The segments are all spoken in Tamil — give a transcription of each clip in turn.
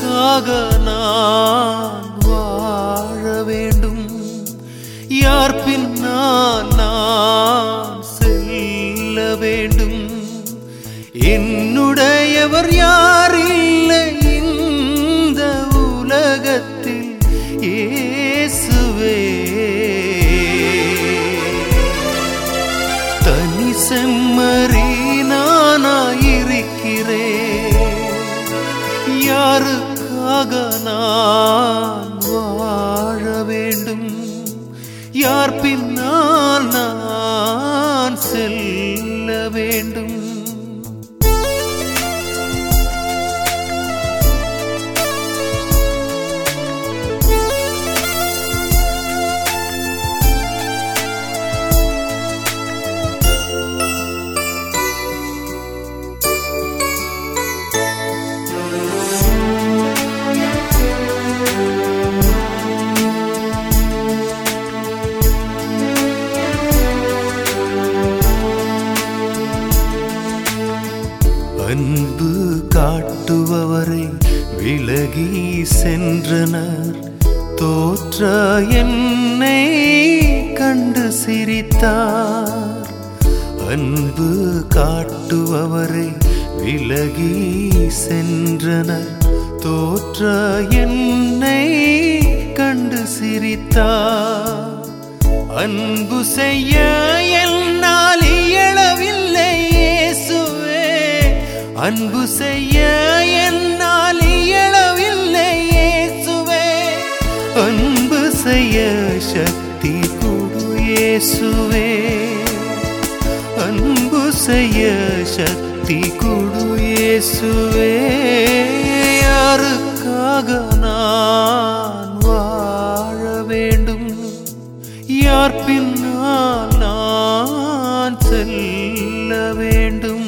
யாருக்காக நான் வாழ வேண்டும் யார் பின்னால் நான் செல்ல வேண்டும் என்னுடையவர் யார் இல்லை இந்த உலகத்தில் இயேசுவே தனி செம்மறி நானாயிருக்கிறேன் யாருக்காக நான் வாழ வேண்டும் யார் பின்னால் நான் செல்ல வேண்டும் அன்பு காட்டுபவரை விலகி சென்றனர் தோற்ற என்னை கண்டு சிரித்தார் அன்பு காட்டுபவரை விலகி சென்றனர் தோற்ற என்னை கண்டு சிரித்தார் அன்பு செய்ய என்னால் இயலவில்லை இயேசுவே அன்பு செய்ய என்னால் இயலவில்லை இயேசுவே அன்பு செய்ய சக்தி கொடு இயேசுவே அன்பு செய்ய சக்தி கொடு இயேசுவே யாருக்காக நான் வாழ வேண்டும் யார் பின்னால் நான் செல்ல வேண்டும்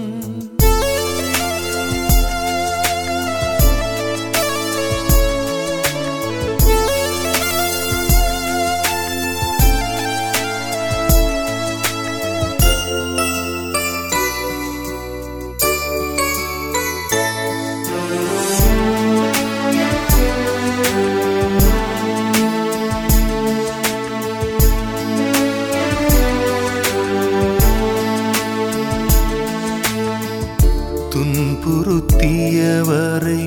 துன்புறுத்தியவரை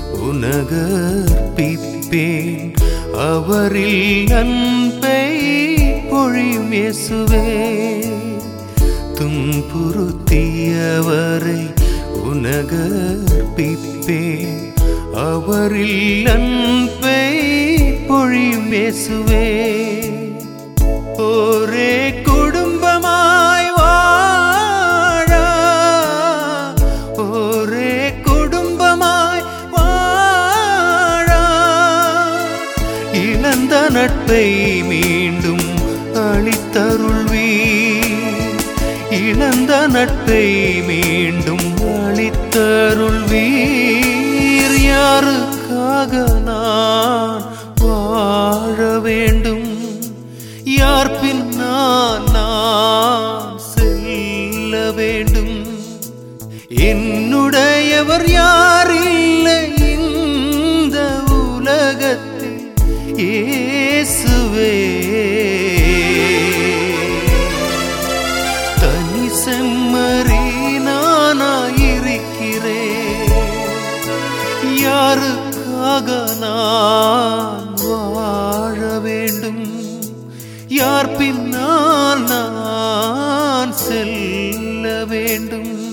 உனகற்பிப்பேன் அவரில் அன்பை பொழியும் இயேசுவே துன்புறுத்தியவரை உனகற்பிப்பேன் அவரில் அன்பை பொழியும் இயேசுவே ஒரே குடும்பமாய் வாழ ஒரே குடும்பமாய் வாழ இழந்த நட்பை மீண்டும் அளித்தருள்வீ இழந்த நட்பை மீண்டும் அளித்தருள்வீர் யாருக்காக நான் வாழ வேண்டும் யார் பின்னால் நான் செல்ல வேண்டும் என்னுடையவர் யார் இல்லை இந்த உலகத்தில் இயேசுவே தனி செம்மறி நானாயிருக்கிறேன் யாருக்காக நான் வாழ வேண்டும் யார் பின்னால் நான் செல்ல வேண்டும்